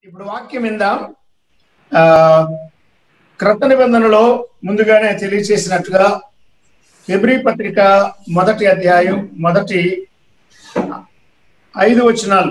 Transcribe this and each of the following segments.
ఇప్పుడు వాక్యం విందాం ఆ క్రొత్త నిబంధనలో ముందుగానే తెలియచేసినట్టుగా హెబ్రీ పత్రిక మొదటి అధ్యాయం మొదటి ఐదు వచనాలు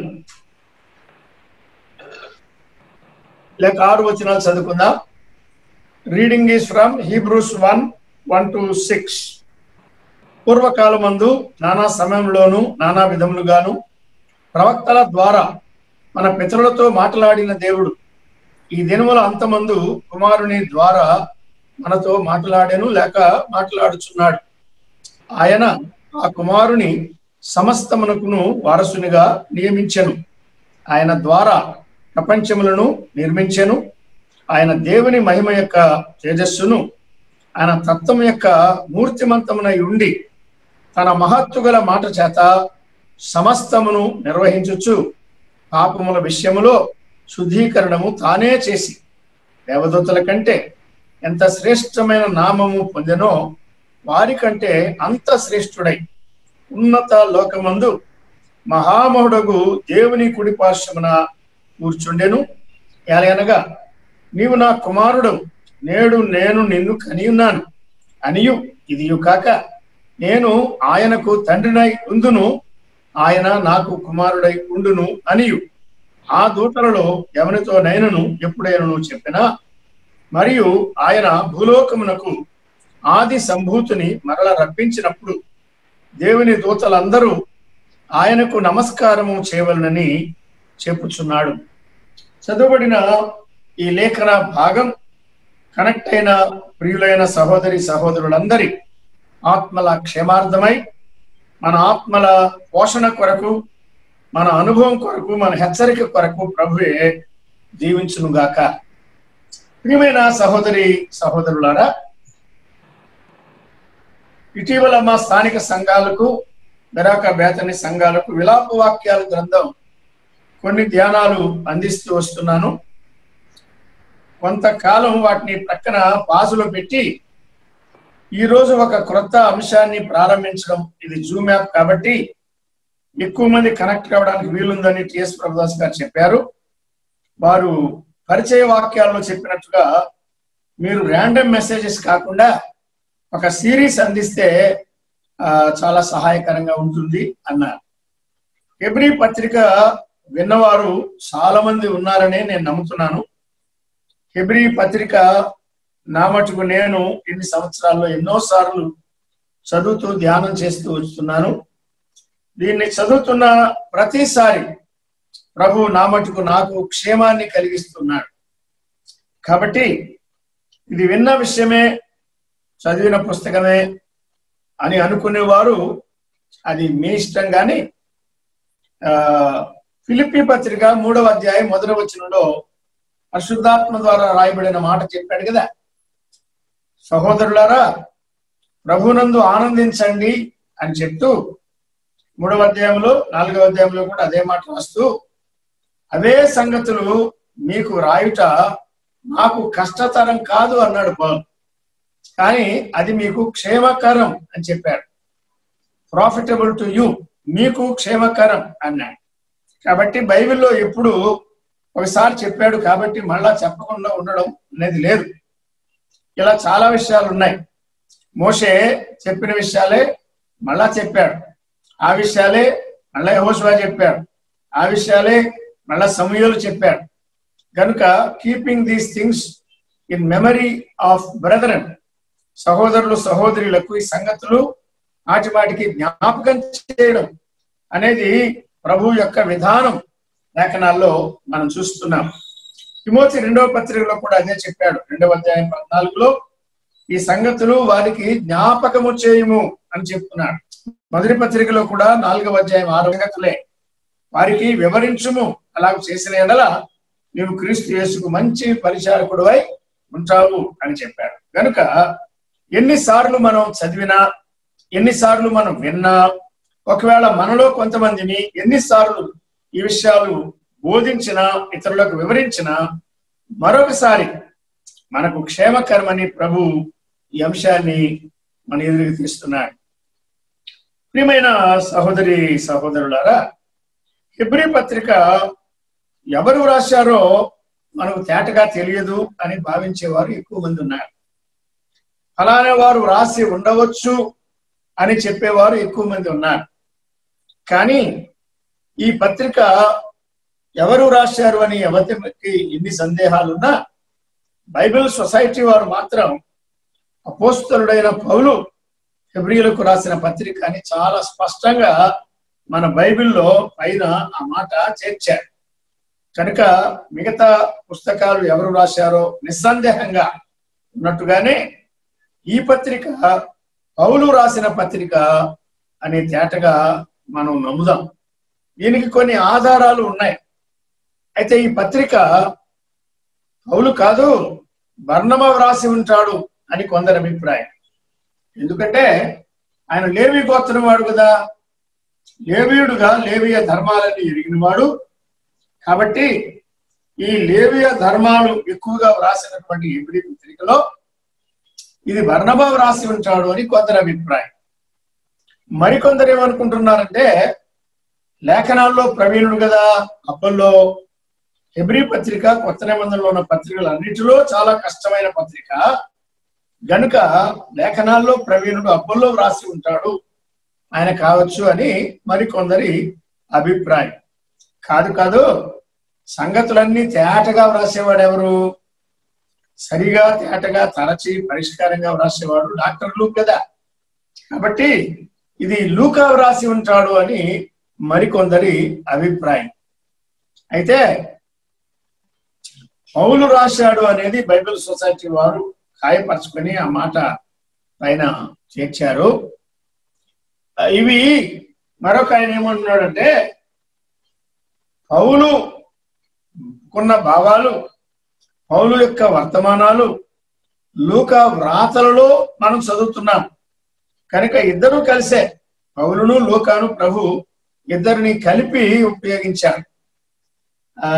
లేక ఆరు వచనాలు చదువుకుందాం reading is from Hebrews one one to six పూర్వకాలమందు నానా సమయంలోను నానా విధములుగాను ప్రవక్తల ద్వారా మన పితరులతో మాట్లాడిన దేవుడు ఈ దినముల అంతమందు కుమారుని ద్వారా మనతో మాట్లాడాను లేక మాట్లాడుచున్నాడు ఆయన ఆ కుమారుని సమస్తమునకును వారసునిగా నియమించెను ఆయన ద్వారా ప్రపంచములను నిర్మించెను ఆయన దేవుని మహిమ యొక్క తేజస్సును ఆయన తత్వం యొక్క మూర్తిమంతమునై ఉండి తన మహత్తు గల మాట చేత సమస్తమును నిర్వహించుచు పాపముల విషయములో శుద్ధీకరణము తానే చేసి దేవదూతల కంటే ఎంత శ్రేష్టమైన నామము పొందెనో వారికంటే అంత శ్రేష్ఠుడై ఉన్నత లోకమందు మహామహుడగు దేవుని కుడి పార్శ్వమున కూర్చుండెను ఎలయనగా నీవు నా కుమారుడు నేడు నేను నిన్ను కనియున్నాను అనియు ఇదియు కాక నేను ఆయనకు తండ్రినై ఉందును ఆయన నాకు కుమారుడై ఉండును అనియు ఆ దూతలలో ఎవరితో నైనను ఎప్పుడైనను చెప్పినా మరియు ఆయన భూలోకమునకు ఆది సంభూతిని మరల రప్పించినప్పుడు దేవుని దూతలందరూ ఆయనకు నమస్కారము చేయవలనని చెప్పుచున్నాడు చదువుబడిన ఈ లేఖన భాగం కనెక్ట్ అయిన ప్రియులైన సహోదరి సహోదరులందరి ఆత్మల క్షేమార్థమై మన ఆత్మల పోషణ కొరకు మన అనుభవం కొరకు మన హెచ్చరిక కొరకు ప్రభువే దీవించునుగాక ప్రియమైన సహోదరి సహోదరులారా ఇటీవల మా స్థానిక సంఘాలకు మెరాక బేతని సంఘాలకు విలాప వాక్యాల గ్రంథం కొన్ని ధ్యానాలు అందిస్తూ వస్తున్నాను కొంతకాలం వాటిని ప్రక్కన పాజులో పెట్టి ఈ రోజు ఒక క్రొత్త అంశాన్ని ప్రారంభించడం ఇది జూమ్ యాప్ కాబట్టి ఎక్కువ మంది కనెక్ట్ కావడానికి వీలుందని టిఎస్ ప్రభుదాస్ గారు చెప్పారు వారు పరిచయ వాక్యాల్లో చెప్పినట్టుగా మీరు ర్యాండమ్ మెసేజెస్ కాకుండా ఒక సిరీస్ అందిస్తే చాలా సహాయకరంగా ఉంటుంది అన్నారు ఎబ్రి పత్రిక విన్నవారు చాలా మంది ఉన్నారని నేను నమ్ముతున్నాను హెబ్రి పత్రిక నా మటుకు నేను ఇన్ని సంవత్సరాల్లో ఎన్నోసార్లు చదువుతూ ధ్యానం చేస్తూ వస్తున్నాను దీన్ని చదువుతున్న ప్రతిసారి ప్రభు నా మటుకు నాకు క్షేమాన్ని కలిగిస్తున్నాడు కాబట్టి ఇది విన్న విషయమే చదివిన పుస్తకమే అని అనుకునేవారు అది మీ ఇష్టం కానీ ఫిలిపి పత్రిక మూడవ అధ్యాయం మొదటి వచనంలో పరిశుద్ధాత్మ ద్వారా రాయబడిన మాట చెప్పాడు కదా సహోదరులారా ప్రభునందు ఆనందించండి అని చెప్తూ మూడవ అధ్యాయంలో నాలుగవ అధ్యాయంలో కూడా అదే మాట రాస్తూ అవే సంగతులు మీకు రాయుట నాకు కష్టతరం కాదు అన్నాడు పౌల్ కానీ అది మీకు క్షేమకరం అని చెప్పాడు ప్రాఫిటబుల్ టు యూ మీకు క్షేమకరం అన్నాడు కాబట్టి బైబిల్లో ఎప్పుడు ఒకసారి చెప్పాడు కాబట్టి మళ్ళా చెప్పకుండా ఉండడం అనేది లేదు ఇలా చాలా విషయాలు ఉన్నాయి మోషే చెప్పిన విషయాలే మళ్ళా చెప్పాడు ఆ విషయాలే మళ్ళా యహోషువా చెప్పాడు ఆ విషయాలే మళ్ళా సమయాలు చెప్పాడు కనుక keeping these things in memory of brethren సహోదరులు సహోదరులకు ఈ సంగతులు మాటి మాటికి జ్ఞాపకం చేయడం అనేది ప్రభు యొక్క విధానం లేఖనాల్లో మనం చూస్తున్నాం తిమోతి రెండవ పత్రికలో కూడా అదే చెప్పాడు రెండవ అధ్యాయం పద్నాలుగులో ఈ సంగతులు వారికి జ్ఞాపకము చేయము అని చెప్తున్నాడు మొదటి పత్రికలో కూడా నాలుగవ అధ్యాయం ఆరు సంగతులే వారికి వివరించుము అలా చేసిన ఎడల నీవు క్రీస్తు యేసుకు మంచి పరిచారకుడువై ఉంటావు అని చెప్పాడు కనుక ఎన్నిసార్లు మనం చదివినా ఎన్నిసార్లు మనం విన్నా ఒకవేళ మనలో కొంతమందిని ఎన్నిసార్లు ఈ విషయాలు బోధించిన ఇతరులకు వివరించిన మరొకసారి మనకు క్షేమకరమని ప్రభు ఈ అంశాన్ని మన ఎదురుకు తీస్తున్నాడు ప్రియమైన సహోదరి సహోదరులారా హిబ్రి పత్రిక ఎవరు రాశారో మనకు తేటగా తెలియదు అని భావించేవారు ఎక్కువ మంది ఉన్నారు అలానే వారు రాసి ఉండవచ్చు అని చెప్పేవారు ఎక్కువ మంది ఉన్నారు కానీ ఈ పత్రిక ఎవరు రాశారు అని ఎవరికి ఎన్ని సందేహాలున్నా బైబిల్ సొసైటీ వారు మాత్రం అపోస్తలుడైన పౌలు ఫిబ్రియులకు రాసిన పత్రిక అని చాలా స్పష్టంగా మన బైబిల్లో పైన ఆ మాట చేర్చారు కనుక మిగతా పుస్తకాలు ఎవరు రాశారో నిస్సందేహంగా ఉన్నట్టుగానే ఈ పత్రిక పౌలు రాసిన పత్రిక అనే తేటగా మనం నమ్ముదాం దీనికి కొన్ని ఆధారాలు ఉన్నాయి అయితే ఈ పత్రిక పౌలు కాదు వర్ణమ వ్రాసి ఉంటాడు అని కొందరి అభిప్రాయం ఎందుకంటే ఆయన లేవి గోత్రం వాడు కదా లేవీయుడుగా లేవియ ధర్మాలని ఎరిగినవాడు కాబట్టి ఈ లేవియ ధర్మాలు ఎక్కువగా వ్రాసినటువంటి ఎబ్రి పత్రికలో ఇది వర్ణభావ రాసి ఉంటాడు అని కొందరి అభిప్రాయం మరికొందరు ఏమనుకుంటున్నారంటే లేఖనాల్లో ప్రవీణుడు కదా అప్పల్లో హెబ్రి పత్రిక కొత్త నిబంధనలో ఉన్న పత్రికలు అన్నిటిలో చాలా కష్టమైన పత్రిక గనుక లేఖనాల్లో ప్రవీణుడు అప్పల్లో వ్రాసి ఉంటాడు ఆయన కావచ్చు అని మరికొందరి అభిప్రాయం కాదు కాదు సంగతులన్నీ తేటగా వ్రాసేవాడు ఎవరు సరిగా తేటగా తరచి పరిష్కారంగా వ్రాసేవాడు డాక్టర్ లూక్ కదా కాబట్టి ఇది లూకా వ్రాసి ఉంటాడు అని మరికొందరి అభిప్రాయం అయితే పౌలు రాశాడు అనేది బైబిల్ సొసైటీ వారు ఖాయపరచుకొని ఆ మాట పైన చేర్చారు ఇవి మరొక ఆయన ఏమంటున్నాడంటే పౌలు కొన్న భావాలు పౌలు యొక్క వర్తమానాలు లూక వ్రాతలలో మనం చదువుతున్నాం కనుక ఇద్దరు కలిసే పౌలును లూకాను ప్రభు ఇద్దరిని కలిపి ఉపయోగించారు ఆ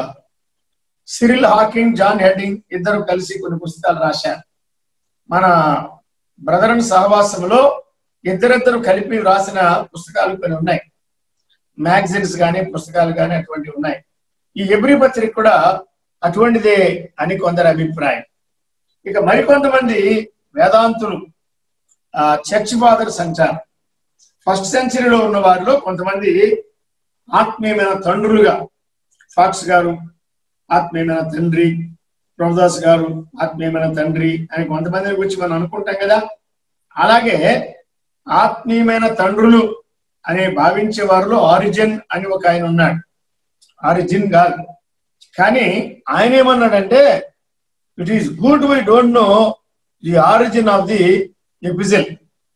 సిరిల్ హాకింగ్ జాన్ హెడ్డింగ్ ఇద్దరు కలిసి కొన్ని పుస్తకాలు రాశారు మన బ్రదరన్ సహవాసంలో ఇద్దరిద్దరు కలిపి రాసిన పుస్తకాలు కొన్ని ఉన్నాయి మ్యాగజైన్స్ కానీ పుస్తకాలు కానీ అటువంటివి ఉన్నాయి ఈ ఎబ్రి పత్రిక కూడా అటువంటిదే అని కొందరి అభిప్రాయం ఇక మరికొంతమంది వేదాంతులు ఆ చర్చ్ ఫాదర్స్ అంటారు ఫస్ట్ సెంచరీలో ఉన్న వారిలో కొంతమంది ఆత్మీయమైన తండ్రులుగా ఫాక్స్ గారు ఆత్మీయమైన తండ్రి ప్రభుదాస్ గారు ఆత్మీయమైన తండ్రి అని కొంతమంది గురించి మనం అనుకుంటాం కదా అలాగే ఆత్మీయమైన తండ్రులు అనే భావించే వారిలో ఆరిజిన్ అని ఒక ఆయన ఉన్నాడు ఆరిజిన్ కాదు కానీ ఆయన ఏమన్నాడంటే it is good why don't know the origin of the epistle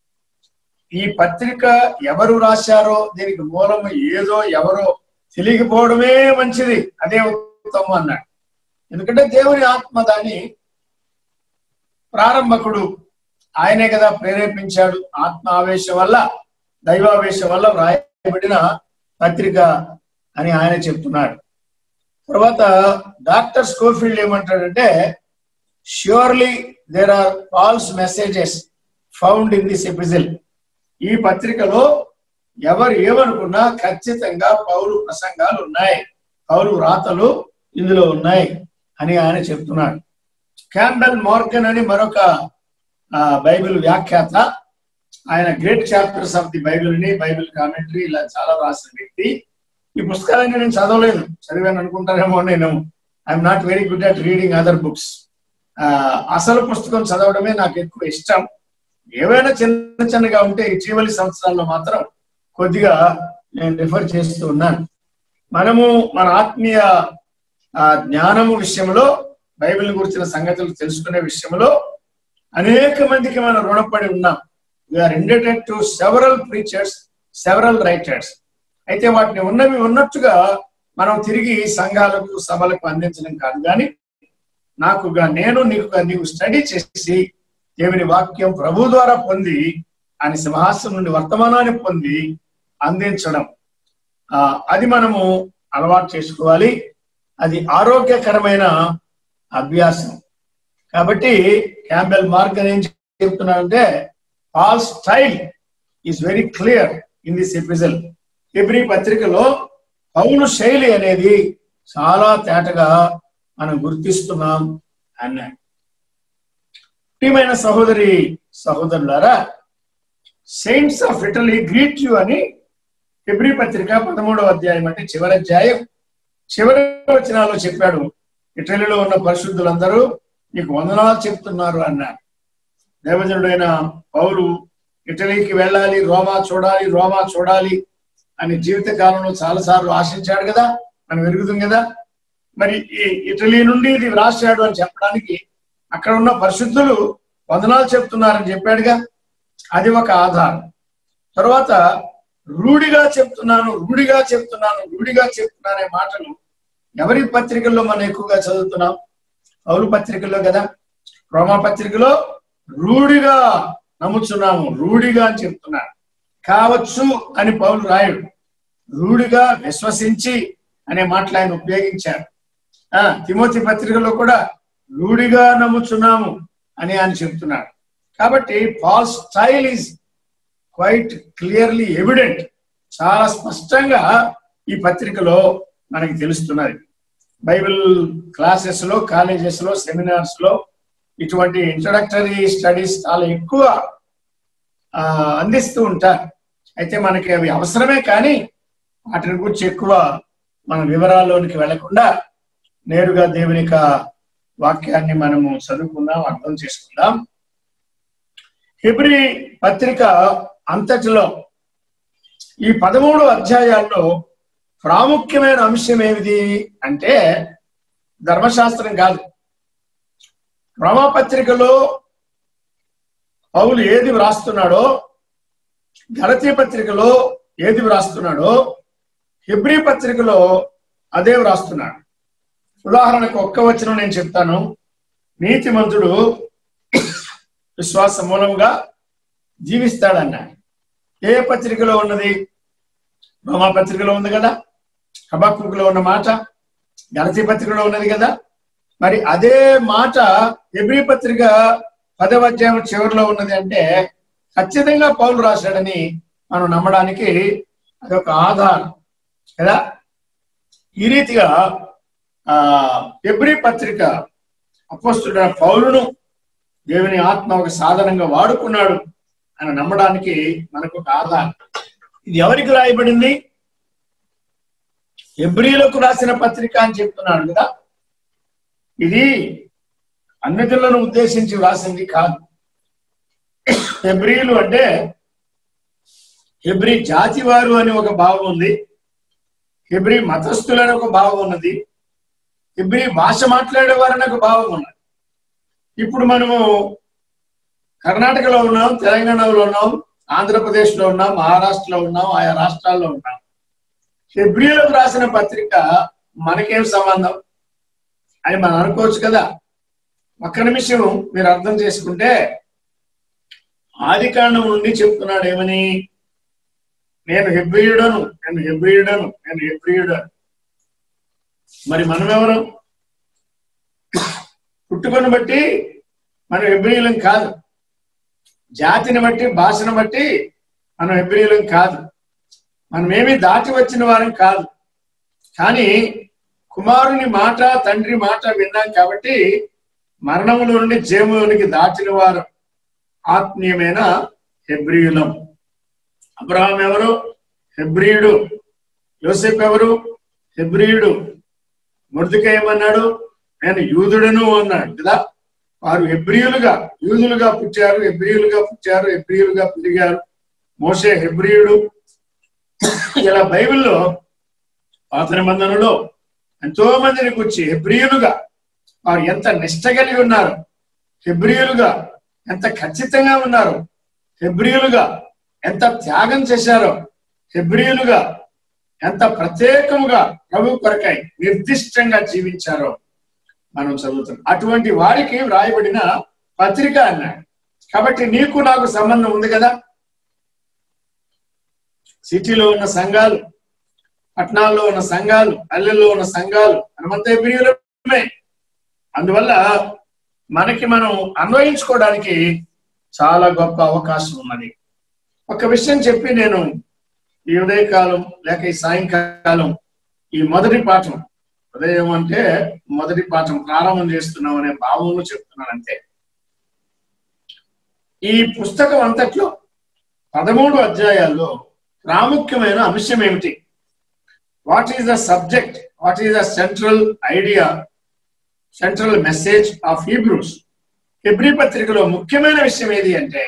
ఈ పత్రిక ఎవరు రాశారో దీనికి మూలం ఏదో ఎవరో తెలియకపోవడమే మంచిది అదే ఉత్తమం అన్నాడు ఎందుకంటే దేవుని ఆత్మ దాన్ని ప్రారంభకుడు ఆయనే కదా ప్రేరేపించాడు ఆత్మ ఆవేశం వల్ల దైవావేశం వల్ల వ్రాయబడిన పత్రిక అని ఆయన చెప్తున్నాడు తర్వాత డాక్టర్ స్కోఫీల్డ్ ఏమంటాడంటే surely there are false messages found in this epistle ఈ పత్రికలో ఎవరు ఏమనుకున్నా ఖచ్చితంగా పౌరు ప్రసంగాలు ఉన్నాయి పౌరు రాతలు ఇందులో ఉన్నాయి అని ఆయన చెప్తున్నాడు క్యాంబెల్ మార్గన్ అని మరొక బైబిల్ వ్యాఖ్యాత ఆయన great chapters of the Bible ని బైబిల్ కామెంటరీ ఇలా చాలా రాసిన వ్యక్తి ఈ పుస్తకాలన్నీ నేను చదవలేదు చదివాను అనుకుంటారేమో నేను I'm not very good at reading other books అసలు పుస్తకం చదవడమే నాకు ఎక్కువ ఇష్టం ఏవైనా చిన్న చిన్నగా ఉంటే ఇటీవలి సంవత్సరాల్లో మాత్రం కొద్దిగా నేను రిఫర్ చేస్తూ ఉన్నాను మనము మన ఆత్మీయ జ్ఞానము విషయంలో బైబిల్ గురించిన సంగతులు తెలుసుకునే విషయంలో అనేక మందికి మనం రుణపడి ఉన్నాం we are indebted to several preachers several writers అయితే వాటిని ఉన్నవి ఉన్నట్టుగా మనం తిరిగి సంఘాలకు సభలకు అందించడం కాదు కానీ నాకు నేను నీకు నీకు స్టడీ చేసి దేవుని వాక్యం ప్రభు ద్వారా పొంది ఆయన సింహాసనం నుండి వర్తమానాన్ని పొంది అందించడం ఆ అది మనము అలవాటు చేసుకోవాలి అది ఆరోగ్యకరమైన అభ్యాసం కాబట్టి క్యాంబెల్ మార్గన్ ఏం చెప్తున్నాడంటే all style is very clear in this epistle ఎబ్రి పత్రికలో పౌలు శైలి అనేది చాలా తేటగా మనం గుర్తిస్తున్నాం అన్నాడు ప్రియమైన సహోదరి సహోదరులారా saints of Italy greet you అని ఫిబ్రి పత్రిక పదమూడవ అధ్యాయం అంటే చివరి అధ్యాయం చివరి వచనాల్లో చెప్పాడు ఇటలీలో ఉన్న పరిశుద్ధులందరూ నీకు వందనాలు చెప్తున్నారు అన్నారు దేవజనుడైన పౌలు ఇటలీకి వెళ్ళాలి రోమా చూడాలి రోమా చూడాలి అని జీవిత కాలంలో చాలాసార్లు ఆశించాడు కదా మనం ఎరుగుతాం కదా మరి ఈ ఇటలీ నుండి ఇది రాశాడు అని చెప్పడానికి అక్కడ ఉన్న పరిశుద్ధులు వందనాలు చెప్తున్నారని చెప్పాడుగా అది ఒక ఆధారం తర్వాత రూఢిగా చెప్తున్నాను రూఢిగా చెప్తున్నాను రూఢిగా చెప్తున్నానే మాటలు ఎవరి పత్రికల్లో మనం ఎక్కువగా చదువుతున్నాం పౌరు పత్రికల్లో కదా రోమా పత్రికలో రూఢిగా నమ్ముచున్నాము రూఢిగా అని చెప్తున్నాడు కావచ్చు అని పౌలు రాయుడు రూఢిగా విశ్వసించి అనే మాటలు ఆయన ఉపయోగించారు ఆ తిమోతి పత్రికలో కూడా రూఢిగా నమ్ముచున్నాము అని ఆయన చెప్తున్నాడు కాబట్టి Paul style is quite clearly evident చాలా స్పష్టంగా ఈ పత్రికలో మనకి తెలుస్తున్నది బైబిల్ క్లాసెస్ లో కాలేజెస్ లో సెమినార్స్ లో ఇటువంటి ఇంట్రడక్టరీ స్టడీస్ చాలా ఎక్కువ ఆ, అందిస్తూ ఉంటారు అయితే మనకి అవి అవసరమే కానీ వాటిని గురించి ఎక్కువ మన వివరాల్లోనికి వెళ్లకుండా నేరుగా దేవుని యొక్క వాక్యాన్ని మనము చదువుకుందాం అర్థం చేసుకుందాం హెబ్రి పత్రిక అంతటిలో ఈ పదమూడు అధ్యాయాల్లో ప్రాముఖ్యమైన అంశం ఏమిది అంటే ధర్మశాస్త్రం కాదు రోమాపత్రికలో పౌలు ఏది వ్రాస్తున్నాడో గలతీ పత్రికలో ఏది వ్రాస్తున్నాడో హెబ్రీ పత్రికలో అదే వ్రాస్తున్నాడు ఉదాహరణకు ఒక్క వచనం నేను చెప్తాను నీతిమంతుడు విశ్వాస మూలంగా జీవిస్తాడన్నాడు ఏ పత్రికలో ఉన్నది రోమా పత్రికలో ఉంది కదా హబాకులో ఉన్న మాట గలతీ పత్రికలో ఉన్నది కదా మరి అదే మాట ఎబ్రి పత్రిక పదవ అధ్యాయం చివరిలో ఉన్నది అంటే ఖచ్చితంగా పౌలు రాశాడని మనం నమ్మడానికి అదొక ఆధారం కదా ఈ రీతిగా ఆ ఎబ్రి పత్రిక అపోస్తుడైన పౌలును దేవుని ఆత్మ ఒక సాధనంగా వాడుకున్నాడు అని నమ్మడానికి మనకు ఒక ఆధారం ఇది ఎవరికి రాయబడింది ఎబ్రిలకు రాసిన పత్రిక అని చెప్తున్నాడు కదా ఇది అన్నిటిలను ఉద్దేశించి వ్రాసింది కాదు హెబ్రిలు అంటే హెబ్రి జాతి వారు అని ఒక భావం ఉంది హెబ్రి మతస్థులని ఒక భావం ఉన్నది హెబ్రి భాష మాట్లాడేవారని ఒక భావం ఉన్నది ఇప్పుడు మనము కర్ణాటకలో ఉన్నాం తెలంగాణలో ఉన్నాం ఆంధ్రప్రదేశ్లో ఉన్నాం మహారాష్ట్రలో ఉన్నాం ఆయా రాష్ట్రాల్లో ఉన్నాం హెబ్రిలకు రాసిన పత్రిక మనకేం సంబంధం అని మనం అనుకోవచ్చు కదా ఒక్క నిమిషం మీరు అర్థం చేసుకుంటే ఆది కాండం నుండి చెప్తున్నాడు ఏమని నేను హెబ్రియుడను నేను హెబ్రియుడను నేను హెబ్రియుడను మరి మనం ఎవరు పుట్టుకొని బట్టి మనం హెబ్రియులం కాదు జాతిని బట్టి భాషను బట్టి మనం హెబ్రియులం కాదు మనమేమి దాటి వచ్చిన వారం కాదు కానీ కుమారుని మాట తండ్రి మాట విన్నాం కాబట్టి మరణములో నుండి జీవములోనికి దాటిన వారు ఆత్మీయమైన హెబ్రియులం అబ్రహాం ఎవరు హెబ్రియుడు యోసెఫ్ ఎవరు హెబ్రియుడు మృతిక ఏమన్నాడు నేను యూదుడను అన్నాడు కదా వారు హెబ్రియులుగా యూదులుగా పుట్టారు హెబ్రియులుగా పుట్టారు హెబ్రియులుగా పెరిగారు మోసే హెబ్రియుడు ఇలా బైబిల్లో పాత నిబంధనలో ఎంతో మందిని కూర్చి హెబ్రియులుగా వారు ఎంత నిష్ట కలిగి ఉన్నారు హెబ్రియులుగా ఎంత ఖచ్చితంగా ఉన్నారు హెబ్రియులుగా ఎంత త్యాగం చేశారో హెబ్రియులుగా ఎంత ప్రత్యేకముగా ప్రభు కొరకై నిర్దిష్టంగా జీవించారో మనం చదువుతున్నాం అటువంటి వారికి వ్రాయబడిన పత్రిక అన్నాడు కాబట్టి నీకు నాకు సంబంధం ఉంది కదా సిటీలో ఉన్న సంఘాలు పట్టణాల్లో ఉన్న సంఘాలు పల్లెల్లో ఉన్న సంఘాలు మనమంతా ప్రియులమే అందువల్ల మనకి మనం అన్వయించుకోవడానికి చాలా గొప్ప అవకాశం ఉన్నది ఒక విషయం చెప్పి నేను ఈ ఉదయకాలం లేక ఈ సాయంకాలం ఈ మొదటి పాఠం ఉదయం అంటే మొదటి పాఠం ప్రారంభం చేస్తున్నాం అనే భావంలో చెప్తున్నాను అంతే ఈ పుస్తకం అంతట్లో పదమూడు అధ్యాయాల్లో ప్రాముఖ్యమైన అంశం ఏమిటి what is the subject what is the central idea central message of Hebrews హెబ్రి పత్రికలో ముఖ్యమైన విషయం ఏది అంటే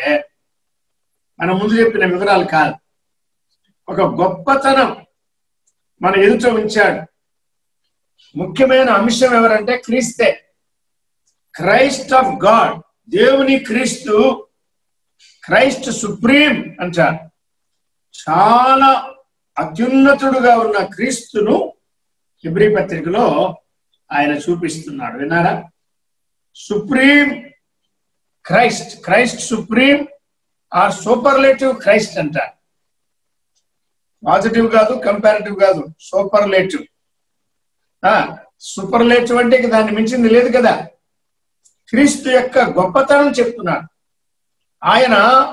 మనం ముందు చెప్పిన వివరాలు కాదు ఒక గొప్పతనం మన ఎదుట ఉంచాడు ముఖ్యమైన అంశం ఎవరంటే క్రీస్తే క్రైస్ట్ ఆఫ్ గాడ్ దేవుని క్రీస్తు క్రైస్ట్ సుప్రీం అంటారు చాలా అత్యున్నతుడుగా ఉన్న క్రీస్తును హిబ్రి పత్రికలో ఆయన చూపిస్తున్నాడు విన్నారా supreme Christ Christ supreme or superlative Christ అంటారు పాజిటివ్ కాదు కంపారిటివ్ కాదు సూపర్లేటివ్ సూపర్లేటివ్ అంటే ఇక దాన్ని మించింది లేదు కదా క్రీస్తు యొక్క గొప్పతనం చెప్తున్నాడు ఆయన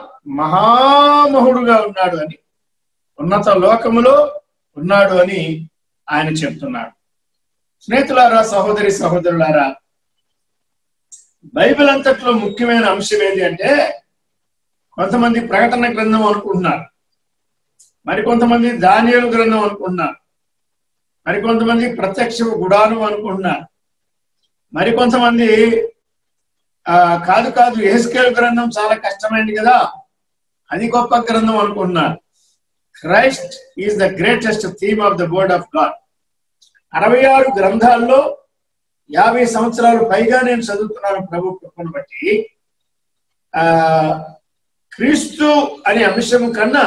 మహామహుడుగా ఉన్నాడు అని ఉన్నత లోకములో ఉన్నాడు అని ఆయన చెప్తున్నాడు స్నేహితులారా సహోదరి సహోదరులారా బైబిల్ అంతట్లో ముఖ్యమైన అంశం ఏంటి అంటే కొంతమంది ప్రకటన గ్రంథం అనుకుంటున్నారు మరి కొంతమంది ధాన్యాలు గ్రంథం అనుకుంటున్నారు మరి కొంతమంది ప్రత్యక్ష గుడాను అనుకుంటున్నారు మరి కొంతమంది ఆ కాదు కాదు ఎహెస్కేల్ గ్రంథం చాలా కష్టమైంది కదా అది గొప్ప గ్రంథం అనుకుంటున్నారు Christ is the greatest theme of the word of God అరవై ఆరు గ్రంథాల్లో యాభై సంవత్సరాలు పైగా నేను చదువుతున్నాను ప్రభు కృపను బట్టి ఆ క్రీస్తు అనే అంశం కన్నా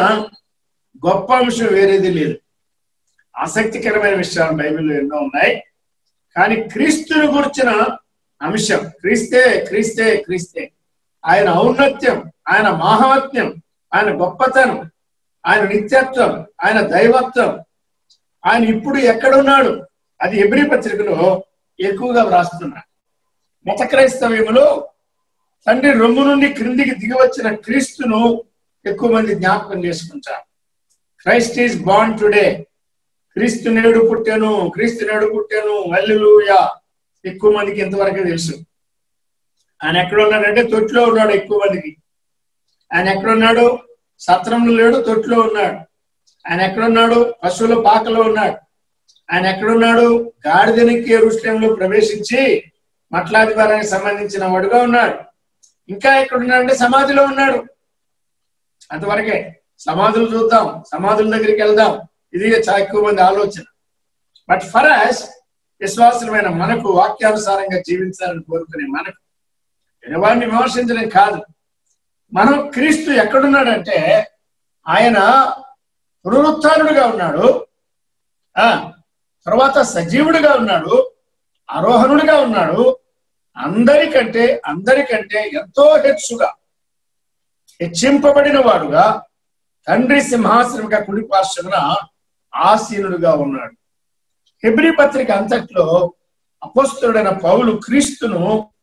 గొప్ప అంశం వేరేది లేదు ఆసక్తికరమైన విషయాలు బైబిల్లో ఎన్నో ఉన్నాయి కానీ క్రీస్తుని గురించిన అంశం క్రీస్తే క్రీస్తే క్రీస్తే ఆయన ఔన్నత్యం ఆయన మాహాత్మ్యం ఆయన గొప్పతనం ఆయన నిత్యత్వం ఆయన దైవత్వం ఆయన ఇప్పుడు ఎక్కడున్నాడు అది ఎబ్రి పత్రికలో ఎక్కువగా వ్రాస్తున్నారు మత క్రైస్తవ్యములో తండ్రి రొమ్ము నుండి క్రిందికి దిగి వచ్చిన క్రీస్తును ఎక్కువ మంది జ్ఞాపకం చేసుకుంటారు క్రైస్ట్ ఈజ్ బాండ్ టుడే క్రీస్తు నేడు పుట్టాను క్రీస్తు నేడు పుట్టాను అల్లెలుయా ఎక్కువ మందికి ఇంతవరకు తెలుసు ఆయన ఎక్కడ ఉన్నాడంటే తొట్టిలో ఉన్నాడు ఎక్కువ మందికి ఆయన ఎక్కడున్నాడు సత్రంలో లేడు తొట్టిలో ఉన్నాడు ఆయన ఎక్కడున్నాడు పశువుల పాకలో ఉన్నాడు ఆయన ఎక్కడున్నాడు గాడిదనికి రుష్యంలో ప్రవేశించి మట్లాదివారానికి సంబంధించిన వాడుగా ఉన్నాడు ఇంకా ఎక్కడున్నాడంటే సమాధిలో ఉన్నాడు అంతవరకే సమాధులు చూద్దాం సమాధుల దగ్గరికి వెళ్దాం ఇది చాలా ఎక్కువ మంది ఆలోచన బట్ ఫర్ అస్ విశ్వాసమైన మనకు వాక్యానుసారంగా జీవించాలని కోరుకునే మనకు వారిని విమర్శించడం కాదు మనం క్రీస్తు ఎక్కడున్నాడంటే ఆయన పునరుత్నుడుగా ఉన్నాడు ఆ తర్వాత సజీవుడిగా ఉన్నాడు ఆరోహణుడిగా ఉన్నాడు అందరికంటే అందరికంటే ఎంతో హెచ్చుగా హెచ్చింపబడిన వాడుగా తండ్రి సింహాసనంగా కుడి పార్శ్వమున ఆసీనుడుగా ఉన్నాడు హెబ్రి పత్రిక అంతట్లో అపోస్తుడైన పౌలు క్రీస్తును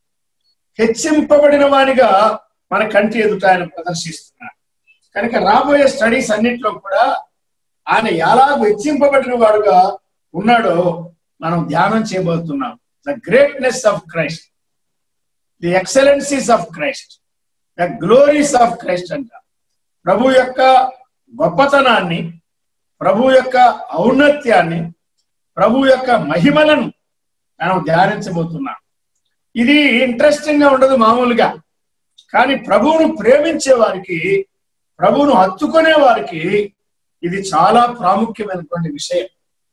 హెచ్చింపబడిన వానిగా మన కంటి ఎదుట ఆయన ప్రదర్శిస్తున్నాడు కనుక రాబోయే స్టడీస్ అన్నింటిలో కూడా ఆయన ఎలా హెచ్చింపబడిన వాడుగా ఉన్నాడో మనం ధ్యానం చేయబోతున్నాం the greatness of Christ the excellencies of Christ the glories of Christ అంట ప్రభు యొక్క గొప్పతనాన్ని ప్రభు యొక్క ఔన్నత్యాన్ని ప్రభు యొక్క మహిమలను మనం ధ్యానించబోతున్నాం ఇది ఇంట్రెస్టింగ్ గా ఉండదు మామూలుగా కానీ ప్రభువును ప్రేమించే వారికి ప్రభువును హత్తుకునే వారికి ఇది చాలా ప్రాముఖ్యమైనటువంటి విషయం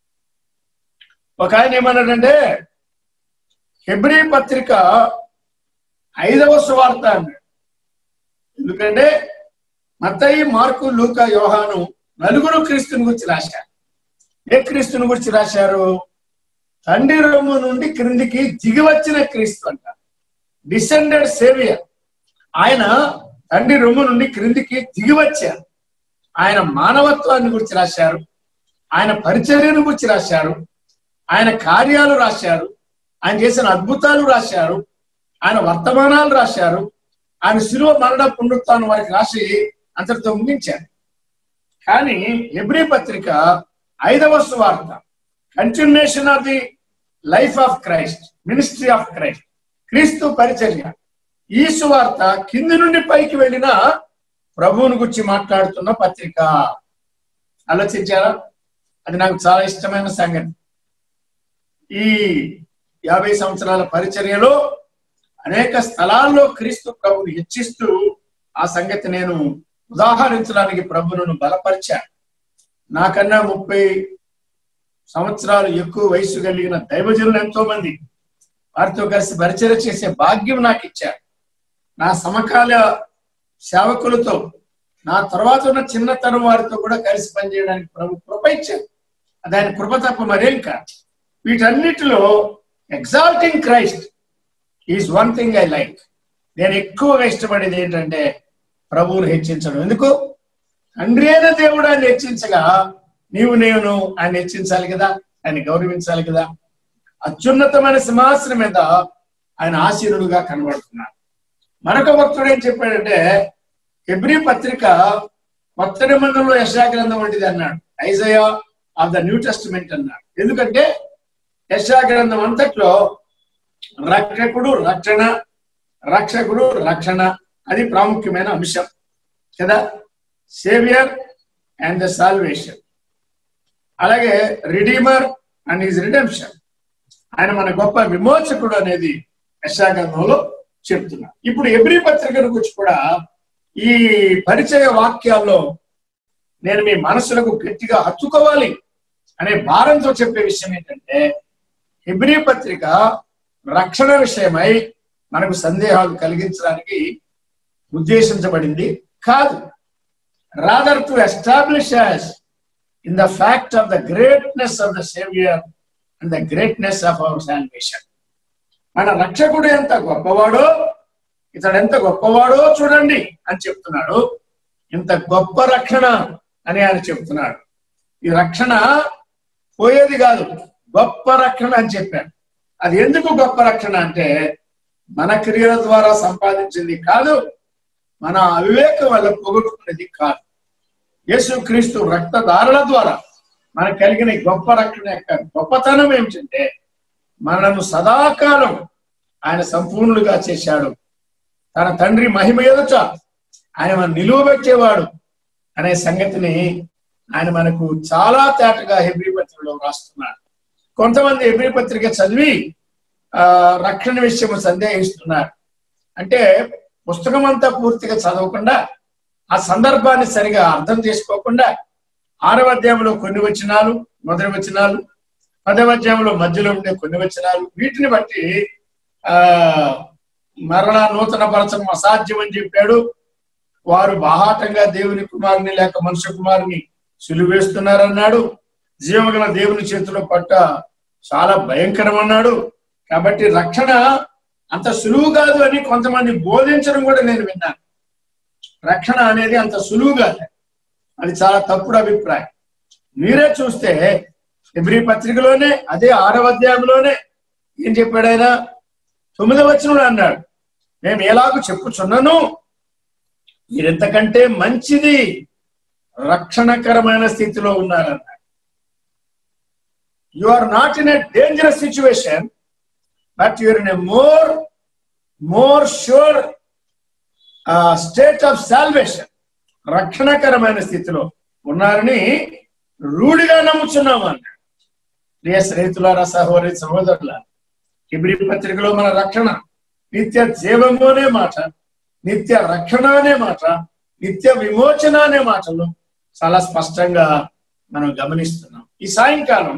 ఒక ఆయన ఏమన్నాడంటే హెబ్రి పత్రిక ఐదవ సువార్త అన్నాడు ఎందుకంటే మత్తయి మార్కు లూక యోహాను నలుగురు క్రీస్తుని గురించి రాశారు ఏ క్రీస్తుని గురించి రాశారు తండ్రి రొమ్ము నుండి క్రిందికి దిగి వచ్చిన క్రీస్తు అంట డిసెండెడ్ సేవియర్ ఆయన తండ్రి రొమ్ము నుండి క్రిందికి దిగి వచ్చారు ఆయన మానవత్వాన్ని గురించి రాశారు ఆయన పరిచర్యను గురించి రాశారు ఆయన కార్యాలు రాశారు ఆయన చేసిన అద్భుతాలు రాశారు ఆయన వర్తమానాలు రాశారు ఆయన శిలువ మరణ పునరుత్నం వారికి రాసి అంతటితో ముగించారు కానీ ఎబ్రి పత్రిక ఐదవ వార్త continuation of the life of Christ ministry of Christ క్రీస్తు పరిచర్య ఈ సువార్త కింది నుండి పైకి వెళ్ళిన ప్రభువుని గురించి మాట్లాడుతున్న పత్రిక ఆలోచించారా అది నాకు చాలా ఇష్టమైన సంగతి ఈ యాభై సంవత్సరాల పరిచర్యలో అనేక స్థలాల్లో క్రీస్తు ప్రభుని హెచ్చిస్తూ ఆ సంగతి నేను ఉదాహరించడానికి ప్రభువును బలపరిచాను నాకన్నా ముప్పై సంవత్సరాలు ఎక్కువ వయసు కలిగిన దైవజనులు ఎంతో మంది వారితో కలిసి పరిచయం చేసే భాగ్యం నాకు ఇచ్చారు నా సమకాల సేవకులతో నా తర్వాత ఉన్న చిన్నతరం వారితో కూడా కలిసి పనిచేయడానికి ప్రభు కృప ఇచ్చారు అది ఆయన కృప తప్ప మరేం కాదు వీటన్నిటిలో exalting Christ is one thing I like నేను ఎక్కువగా ఇష్టపడేది ఏంటంటే ప్రభువును హెచ్చించడం ఎందుకు తండ్రి అయిన దేవుడు ఆయన హెచ్చించగా నీవు నేను ఆయన హెచ్చించాలి కదా ఆయన గౌరవించాలి కదా అత్యున్నతమైన సింహాసనం మీద ఆయన ఆశీనుడుగా కనబడుతున్నాడు మరొక భక్తుడు ఏం చెప్పాడంటే ఎబ్రి పత్రిక కొత్త నిబంధనలో యశాగ్రంథం వంటిది అన్నాడు Isaiah of the New Testament అన్నాడు ఎందుకంటే యశాగ్రంథం అంతట్లో రక్షకుడు రక్షణ రక్షకుడు రక్షణ అది ప్రాముఖ్యమైన అంశం కదా సేవియర్ అండ్ ద సాల్వేషన్ అలాగే రిడీమర్ అండ్ ఈజ్ రిడెంప్షన్ ఆయన మన గొప్ప విమోచకుడు అనేది యశాగ్రంథంలో చెప్తున్నారు ఇప్పుడు ఎబ్రి పత్రికను గురించి కూడా ఈ పరిచయ వాక్యాల్లో నేను మీ మనసులకు గట్టిగా హత్తుకోవాలి అనే భారంతో చెప్పే విషయం ఏంటంటే ఎబ్రి పత్రిక రక్షణ విషయమై మనకు సందేహాలు కలిగించడానికి ఉద్దేశించబడింది కాదు rather to establish in the fact of the greatness of the saviour and the greatness of our salvation మన రక్షకుడు ఎంత గొప్పవాడో ఇతడు ఎంత గొప్పవాడో చూడండి అని చెప్తున్నాడు ఇంత గొప్ప రక్షణ అని ఆయన చెప్తున్నాడు ఈ రక్షణ పోయేది కాదు గొప్ప రక్షణ అని చెప్పాడు అది ఎందుకు గొప్ప రక్షణ అంటే మన క్రియల ద్వారా సంపాదించింది కాదు మన అవివేకం వల్ల పోగొట్టుకునేది కాదు యేసుక్రీస్తు రక్తదారుల ద్వారా మనకు కలిగిన ఈ గొప్ప రక్షణ యొక్క గొప్పతనం ఏమిటంటే మనను సదాకాలం ఆయన సంపూర్ణులుగా చేశాడు తన తండ్రి మహిమ ఎదుట ఆయన మన నిలువబెట్టేవాడు అనే సంగతిని ఆయన మనకు చాలా తేటగా హెబ్రి పత్రికలో రాస్తున్నాడు కొంతమంది హెబ్రి పత్రిక చదివి ఆ రక్షణ విషయం సందేహిస్తున్నారు అంటే పుస్తకం అంతా పూర్తిగా చదవకుండా ఆ సందర్భాన్ని సరిగా అర్థం చేసుకోకుండా ఆరవ అధ్యాయంలో కొన్ని వచనాలు మొదటి వచనాలు పదవ అధ్యాయంలో మధ్యలో ఉండే కొన్ని వచనాలు వీటిని బట్టి ఆ మరలా నూతన పరచడం అసాధ్యం అని చెప్పాడు వారు బాహాటంగా దేవుని కుమారుని లేక మనుష్య కుమారుని సులువేస్తున్నారన్నాడు జీవగల దేవుని చేతిలో పట్ట చాలా భయంకరం అన్నాడు కాబట్టి రక్షణ అంత సులువు కాదు అని కొంతమంది బోధించడం కూడా నేను విన్నాను రక్షణ అనేది అంత సులువు కాదు అది చాలా తప్పుడు అభిప్రాయం మీరే చూస్తే ఎబ్రి పత్రికలోనే అదే ఆరవ అధ్యాయంలోనే ఏం చెప్పాడు ఆయన తొమ్మిదవ వచనంలో అన్నాడు మేము ఎలాగో చెప్పుచున్నాను మీరెంతకంటే మంచిది రక్షణకరమైన స్థితిలో ఉన్నారన్నాడు you are not in a dangerous situation but you're in a more more sure state of salvation రక్షణకరమైన స్థితిలో ఉన్నారని రూఢిగా నమ్ముచున్నాము అన్నాడు ప్రియ స్నేహితులారా సహోదరి సహోదరుల హిబ్రి పత్రికలో మన రక్షణ నిత్య జీవము అనే మాట నిత్య రక్షణ అనే మాట నిత్య విమోచన అనే మాటలు చాలా స్పష్టంగా మనం గమనిస్తున్నాం ఈ సాయంకాలం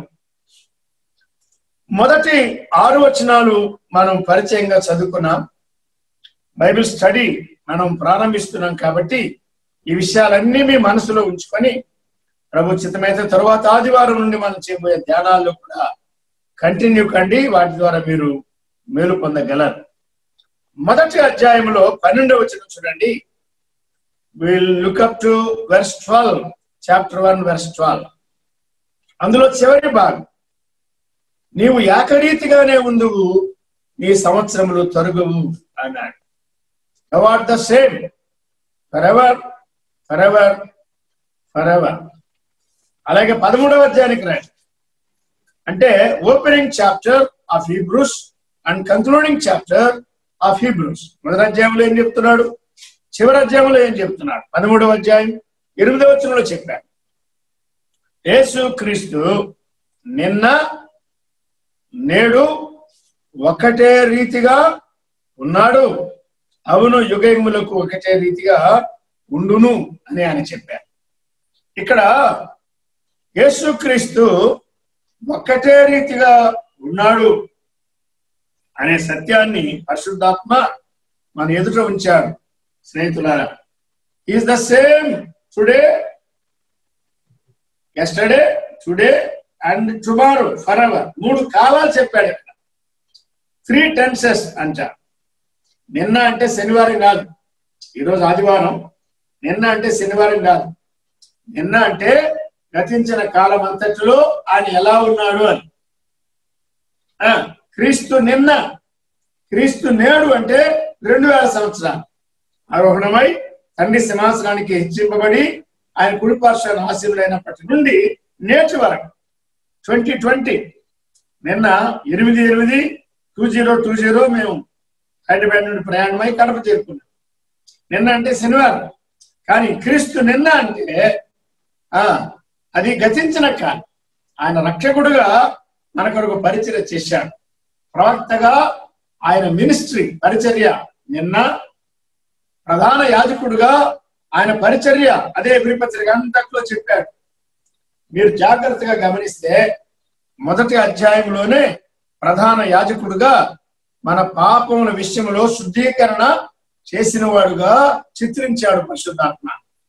మొదటి ఆరు వచనాలు మనం పరిచయంగా చదువుకున్నాం బైబిల్ స్టడీ మనం ప్రారంభిస్తున్నాం కాబట్టి ఈ విషయాలన్నీ మీ మనసులో ఉంచుకొని ప్రభు చిత్తమైతే తరువాత ఆదివారం నుండి మనం చేయబోయే ధ్యానాల్లో కూడా కంటిన్యూ కండి వాటి ద్వారా మీరు మేలు పొందగలరు మొదటి అధ్యాయంలో పన్నెండవ వచనం చూడండి will look up to verse twelve chapter one verse twelve అందులో చివరి భాగం నీవు ఏకరీతిగానే ఉందువు నీ సంవత్సరములు తరుగువు అన్నాడు award the same for ever for ever for ever అలాగే పదమూడవ అధ్యాయానికి రండి అంటే opening chapter of Hebrews and concluding chapter of Hebrews మొదటి అధ్యాయంలో ఏం చెప్తున్నాడు చివరి అధ్యాయంలో ఏం చెప్తున్నాడు పదమూడవ అధ్యాయం ఎనిమిదవ వచనంలో చెప్పాడు యేసు క్రీస్తు నిన్న నేడు ఒకటే రీతిగా ఉన్నాడు అవును యుగములకు ఒకటే రీతిగా ఉండును అని ఆయన చెప్పారు ఇక్కడ యేసుక్రీస్తు ఒక్కటే రీతిగా ఉన్నాడు అనే సత్యాన్ని పరిశుద్ధాత్మ మన ఎదుట ఉంచాడు స్నేహితులారా is the same today yesterday today and tomorrow for ever మూడు కాలాలు చెప్పాడు ఇక్కడ త్రీ టెన్సెస్ అంటారు నిన్న అంటే శనివారం కాదు ఈరోజు ఆదివారం నిన్న అంటే శనివారం కాదు నిన్న అంటే గతించిన కాలం అంతటిలో ఆయన ఎలా ఉన్నాడు అని ఆ, క్రీస్తు నిన్న క్రీస్తు నేడు అంటే రెండు వేల సంవత్సరాలు ఆరోహణమై తండ్రి సింహాసనానికి హెచ్చింపబడి ఆయన కుడిపార్శ్వాన్ని ఆశీనుడైనప్పటి నుండి నేటి వరకు ట్వంటీ ట్వంటీ నిన్న ఎనిమిది ఎనిమిది టూ జీరో టూ జీరో మేము హైదరాబాద్ నుండి ప్రయాణమై కడప చేరుకున్నాం నిన్న అంటే శనివారం కానీ క్రీస్తు నిన్న అంటే ఆ అది గతించిన కాలం ఆయన రక్షకుడుగా మన కొరకు పరిచర్య చేశాడు ప్రవక్తగా ఆయన మినిస్ట్రీ పరిచర్య నిన్న ప్రధాన యాజకుడుగా ఆయన పరిచర్య అదే విపత్రిక అంతట్లో చెప్పాడు మీరు జాగ్రత్తగా గమనిస్తే మొదటి అధ్యాయంలోనే ప్రధాన యాజకుడుగా మన పాపముల విషయంలో శుద్ధీకరణ చేసిన వాడుగా చిత్రించాడు పరిశుద్ధాత్మ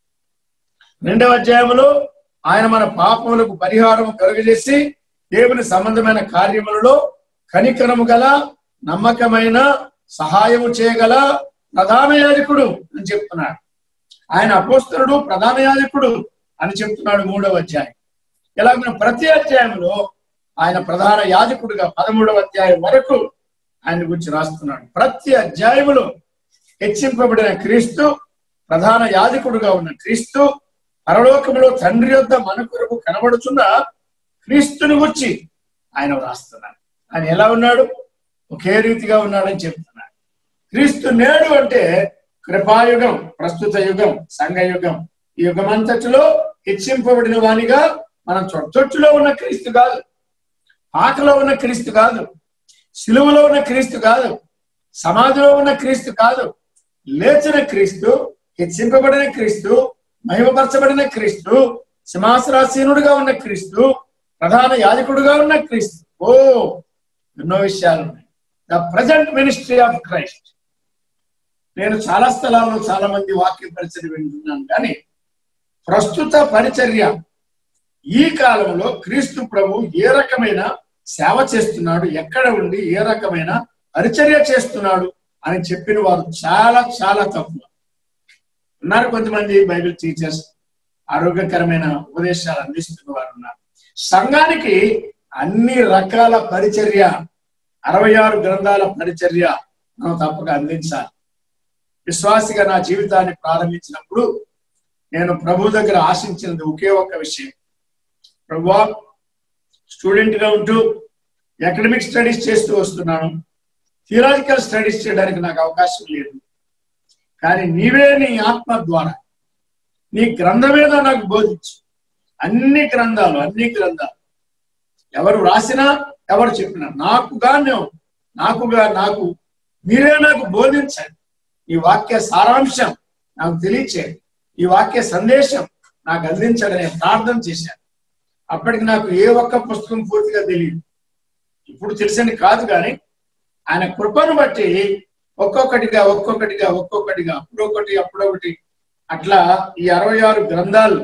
రెండవ అధ్యాయంలో ఆయన మన పాపములకు పరిహారం కలుగజేసి దేవుని సంబంధమైన కార్యములలో కనికరము గల నమ్మకమైన సహాయము చేయగల ప్రధాన యాజకుడు అని చెప్తున్నాడు ఆయన అపోస్తలుడు ప్రధాన యాజకుడు అని చెప్తున్నాడు మూడవ అధ్యాయం ఇలా మనం ప్రతి అధ్యాయంలో ఆయన ప్రధాన యాజకుడిగా పదమూడవ అధ్యాయం వరకు ఆయన గురించి రాస్తున్నాడు ప్రతి అధ్యాయములో హెచ్చింపబడిన క్రీస్తు ప్రధాన యాజకుడుగా ఉన్న క్రీస్తు పరలోకములో తండ్రి యొద్ద మన కొరకు కనబడుతున్న క్రీస్తుని గురించి ఆయన వ్రాస్తున్నాడు ఆయన ఎలా ఉన్నాడు ఒకే రీతిగా ఉన్నాడని చెప్తున్నాడు క్రీస్తు నేడు అంటే కృపాయుగం ప్రస్తుత యుగం సంఘయుగం ఈ యుగం అంతటిలో హెచ్చింపబడిన వానిగా మనం చొట్టొచ్చులో ఉన్న క్రీస్తు కాదు పాకలో ఉన్న క్రీస్తు కాదు సిలువలో ఉన్న క్రీస్తు కాదు సమాధిలో ఉన్న క్రీస్తు కాదు లేచిన క్రీస్తు హెచ్చింపబడిన క్రీస్తు మహిమపరచబడిన క్రీస్తు సింహాసనాసీనుడుగా ఉన్న క్రీస్తు ప్రధాన యాజకుడుగా ఉన్న క్రీస్తు ఓ ఎన్నో విషయాలు ఉన్నాయి the present ministry of Christ నేను చాలా స్థలాల్లో చాలా మంది వాక్య పరిచర్య వింటున్నాను కానీ ప్రస్తుత పరిచర్య ఈ కాలంలో క్రీస్తు ప్రభు ఏ రకమైన సేవ చేస్తున్నాడు ఎక్కడ ఉండి ఏ రకమైన పరిచర్య చేస్తున్నాడు అని చెప్పిన వారు చాలా చాలా తక్కువ ఉన్నారు కొంతమంది బైబిల్ టీచర్స్ ఆరోగ్యకరమైన ఉపదేశాలు అందిస్తున్న వారు ఉన్నారు సంఘానికి అన్ని రకాల పరిచర్య అరవై ఆరు గ్రంథాల పరిచర్య మనం తప్పక అందించాలి విశ్వాసిగా నా జీవితాన్ని ప్రారంభించినప్పుడు నేను ప్రభు దగ్గర ఆశించినది ఒకే ఒక్క విషయం ప్రభువా స్టూడెంట్ గా ఉంటూ అకాడమిక్ స్టడీస్ చేస్తూ వస్తున్నాను థియరాజికల్ స్టడీస్ చేయడానికి నాకు అవకాశం లేదు కానీ నీవే నీ ఆత్మ ద్వారా నీ గ్రంథమేద నాకు బోధించు అన్ని గ్రంథాలు అన్ని గ్రంథాలు ఎవరు రాసినా ఎవరు చెప్పినా నాకుగా నేను నాకుగా నాకు మీరే నాకు బోధించండి ఈ వాక్య సారాంశం నాకు తెలియచేయండి ఈ వాక్య సందేశం నాకు అందించండి నేను ప్రార్థన చేశాను అప్పటికి నాకు ఏ ఒక్క పుస్తకం పూర్తిగా తెలియదు ఇప్పుడు తెలిసింది కాదు కానీ ఆయన కృపను బట్టి ఒక్కొక్కటిగా ఒక్కొక్కటిగా ఒక్కొక్కటిగా అప్పుడొకటి అప్పుడొకటి అట్లా ఈ అరవై ఆరు గ్రంథాలు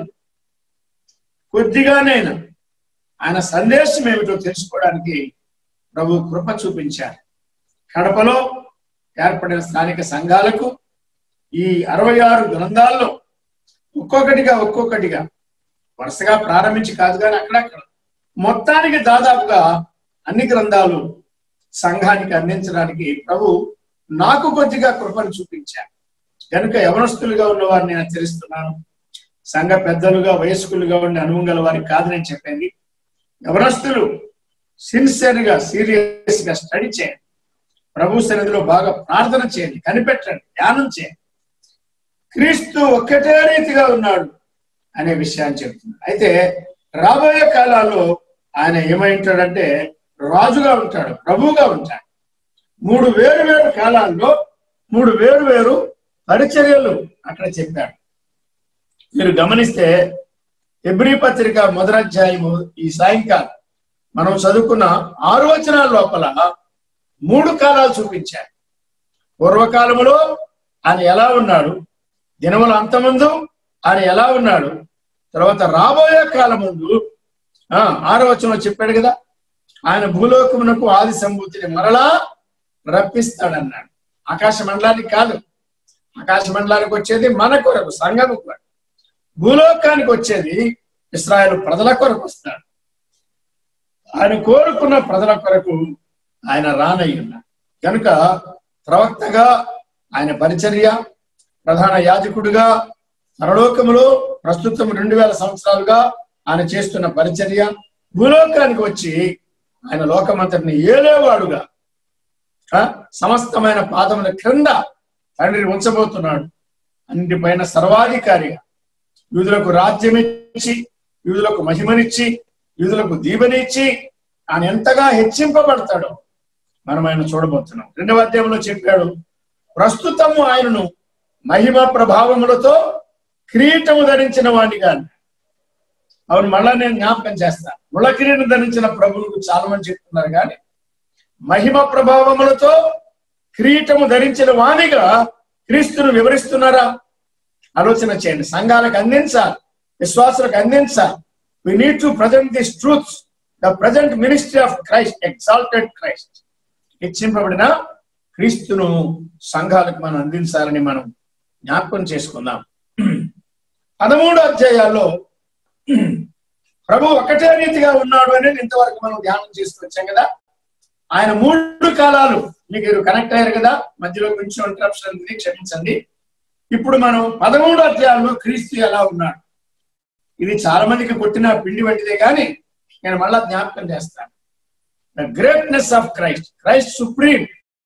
కొద్దిగానైనా ఆయన సందేశం ఏమిటో తెలుసుకోవడానికి ప్రభు కృప చూపించారు కడపలో ఏర్పడిన స్థానిక సంఘాలకు ఈ అరవై ఆరు గ్రంథాల్లో ఒక్కొక్కటిగా ఒక్కొక్కటిగా వరుసగా ప్రారంభించి కాదు కానీ అక్కడక్కడ మొత్తానికి దాదాపుగా అన్ని గ్రంథాలు సంఘానికి అందించడానికి ప్రభు నాకు కొద్దిగా కృపను చూపించారు కనుక యవనస్తులుగా ఉన్న వారిని నేను హెచ్చరిస్తున్నాను సంఘ పెద్దలుగా వయస్కులుగా ఉండే అనుభవం గల వారికి కాదు నేను చెప్పేది యవనస్తులు సిన్సియర్ గా సీరియస్ గా స్టడీ చేయండి ప్రభు సన్నిధిలో బాగా ప్రార్థన చేయండి కనిపెట్టండి ధ్యానం చేయండి క్రీస్తు ఒక్కటే రీతిగా ఉన్నాడు అనే విషయాన్ని చెప్తుంది అయితే రాబోయే కాలాల్లో ఆయన ఏమై ఉంటాడంటే రాజుగా ఉంటాడు ప్రభువుగా ఉంటాడు మూడు వేరు వేరు కాలాల్లో మూడు వేరు వేరు పరిచర్యలు అక్కడ చెప్పాడు మీరు గమనిస్తే ఎబ్రి పత్రిక మొదలధ్యాయము ఈ సాయంకాలం మనం చదువుకున్న ఆరు వచనాల లోపల మూడు కాలాలు చూపించాడు పూర్వకాలములో ఆయన ఎలా ఉన్నాడు దినముల అంతముందు ఆయన ఎలా ఉన్నాడు తర్వాత రాబోయే కాలం ముందు ఆ ఆరో వచనంలో చెప్పాడు కదా ఆయన భూలోకమునకు ఆది సంభూతిని మరలా రప్పిస్తాడన్నాడు ఆకాశ మండలానికి కాదు ఆకాశ మండలానికి వచ్చేది మన కొరకు సంఘము కొరకు భూలోకానికి వచ్చేది ఇస్రాయల్ ప్రజల కొరకు వస్తాడు ఆయన కోరుకున్న ప్రజల కొరకు ఆయన రానయ్యున్నాడు కనుక ప్రవక్తగా ఆయన పరిచర్య ప్రధాన యాజకుడిగా పరలోకములో ప్రస్తుతం రెండు వేల సంవత్సరాలుగా ఆయన చేస్తున్న పరిచర్య భూలోకానికి వచ్చి ఆయన లోకమంతటిని ఏలేవాడుగా ఆ, సమస్తమైన పాదముల క్రింద తండ్రిని ఉంచబోతున్నాడు అన్నిటిపైన సర్వాధికారిగా యూదులకు రాజ్యం ఇచ్చి యూదులకు మహిమనిచ్చి యూదులకు దీవెనిచ్చి ఆయన ఎంతగా హెచ్చింపబడతాడో మనం ఆయన చూడబోతున్నాం రెండవ అధ్యాయంలో చెప్పాడు ప్రస్తుతము ఆయనను మహిమ ప్రభావములతో కిరీటము ధరించిన వాడిగా అవును మళ్ళా నేను జ్ఞాపకం చేస్తాను ముళ్ళ కిరీటం ధరించిన ప్రభువుకు చాలా మంది చెప్తున్నారు కానీ మహిమ ప్రభావములతో కిరీటము ధరించిన వాణిగా క్రీస్తును వివరిస్తున్నారా ఆలోచన చేయండి సంఘాలకు అందించాలి విశ్వాసులకు అందించాలి we need to present this truths the present ministry of Christ exalted Christ హెచ్చింపబడిన క్రీస్తును సంఘాలకు మనం అందించాలని మనం జ్ఞాపకం చేసుకుందాం పదమూడు అధ్యాయాల్లో ప్రభు ఒకటే రీతిగా ఉన్నాడు అనేది ఇంతవరకు మనం ధ్యానం చేస్తూ వచ్చాం కదా ఆయన మూడు కాలాలు మీకు కనెక్ట్ అయ్యారు కదా మధ్యలో కొంచెం ఇంటరప్షన్ ఉంది క్షమించండి ఇప్పుడు మనం పదమూడు అధ్యాయంలో క్రీస్తు ఎలా ఉన్నాడు ఇది చాలా మందికి కొట్టిన పిండి వంటిదే కానీ నేను మళ్ళా జ్ఞాపకం చేస్తాను the greatness of Christ Christ supreme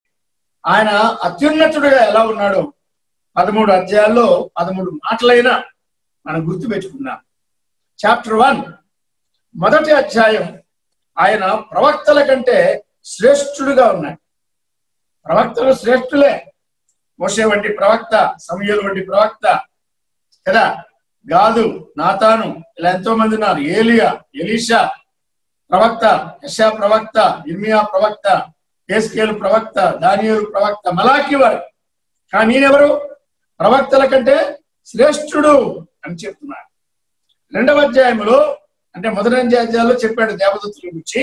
ఆయన అత్యున్నతుడుగా ఎలా ఉన్నాడో పదమూడు అధ్యాయాల్లో పదమూడు మాటలైనా మనం గుర్తు పెట్టుకుందాం చాప్టర్ వన్ మొదటి అధ్యాయం ఆయన ప్రవక్తల కంటే శ్రేష్ఠుడుగా ఉన్నాడు ప్రవక్తలు శ్రేష్ఠులే మోసే వంటి ప్రవక్త సమయలు వంటి ప్రవక్త కదా గాదు నాతాను ఇలా ఎంతో మంది ఉన్నారు ఏలియా ఎలీషా ప్రవక్త యశా ప్రవక్త ఇర్మియా ప్రవక్త ఏస్కేలు ప్రవక్త దానియేలు ప్రవక్త మలాకి వారు కానీ ఈయనెవరు ప్రవక్తల కంటే శ్రేష్ఠుడు అని చెప్తున్నారు రెండవ అధ్యాయంలో అంటే మొదటి అధ్యాయాల్లో చెప్పాడు దేవదూతుల గురించి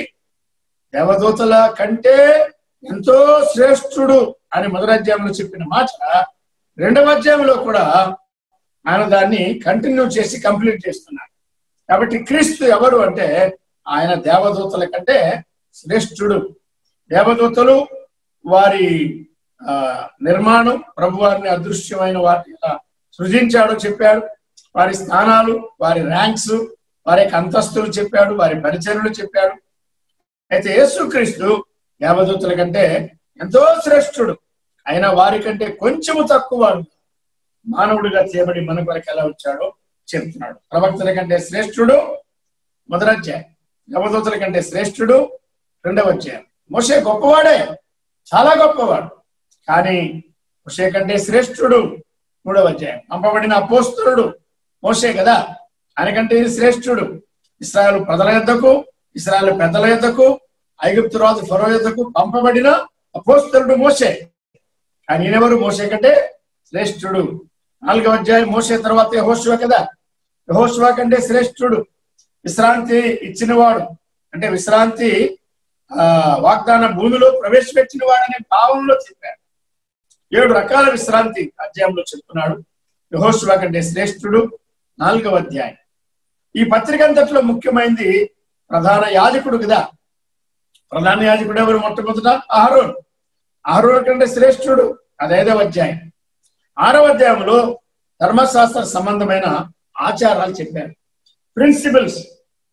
దేవదూతల కంటే ఎంతో శ్రేష్ఠుడు అని మొదటి అధ్యాయంలో చెప్పిన మాట రెండవ అధ్యాయంలో కూడా ఆయన దాన్ని కంటిన్యూ చేసి కంప్లీట్ చేస్తున్నారు కాబట్టి క్రీస్తు ఎవరు అంటే ఆయన దేవదూతల కంటే శ్రేష్ఠుడు దేవదూతలు వారి ఆ నిర్మాణం ప్రభు వారిని అదృశ్యమైన వారిని ఎలా సృజించాడో చెప్పాడు వారి స్థానాలు వారి ర్యాంక్స్ వారి యొక్క అంతస్తులు చెప్పాడు వారి పరిచయలు చెప్పాడు అయితే యేసుక్రీస్తు దేవదూతల కంటే ఎంతో శ్రేష్ఠుడు అయినా వారి కంటే కొంచెము తక్కువ వాడు మానవుడిగా చేయబడి మన కొరకు ఎలా వచ్చాడో చెప్తున్నాడు ప్రవక్తల కంటే శ్రేష్ఠుడు మొదలధ్యాయం దేవదూతల కంటే శ్రేష్ఠుడు రెండవ అధ్యాయం మోసే గొప్పవాడే చాలా గొప్పవాడు కానీ మోసే కంటే శ్రేష్ఠుడు మూడవ అధ్యాయం పంపబడిన అపోస్తుడు మోసే కదా ఆయనకంటే శ్రేష్ఠుడు ఇస్రాయల్ ప్రజల యొద్దకు ఇస్రాయల్ పెద్దల యొద్దకు ఐగుప్తు రాజు ఫరో యొద్దకు పంపబడిన అపోస్తరుడు మోసే కానీ ఈయనెవరు మోసే కంటే శ్రేష్ఠుడు నాలుగవ అధ్యాయం మోసే తర్వాత యహోశివ కదా యహోశివ కంటే శ్రేష్ఠుడు విశ్రాంతి ఇచ్చినవాడు అంటే విశ్రాంతి ఆ వాగ్దాన భూమిలో ప్రవేశపెట్టిన వాడనే భావంలో చెప్పాడు ఏడు రకాల విశ్రాంతి అధ్యాయంలో చెప్తున్నాడు యహోశివ కంటే శ్రేష్ఠుడు నాలుగవ అధ్యాయం ఈ పత్రిక అంతట్లో ముఖ్యమైనది ప్రధాన యాజకుడు కదా ప్రధాన యాజకుడు ఎవరు మొట్టమొదట ఆరోన్ ఆరోన్ కంటే శ్రేష్ఠుడు అదైదవ అధ్యాయం ఆరవ అధ్యాయంలో ధర్మశాస్త్ర సంబంధమైన ఆచారాలు చెప్పారు ప్రిన్సిపల్స్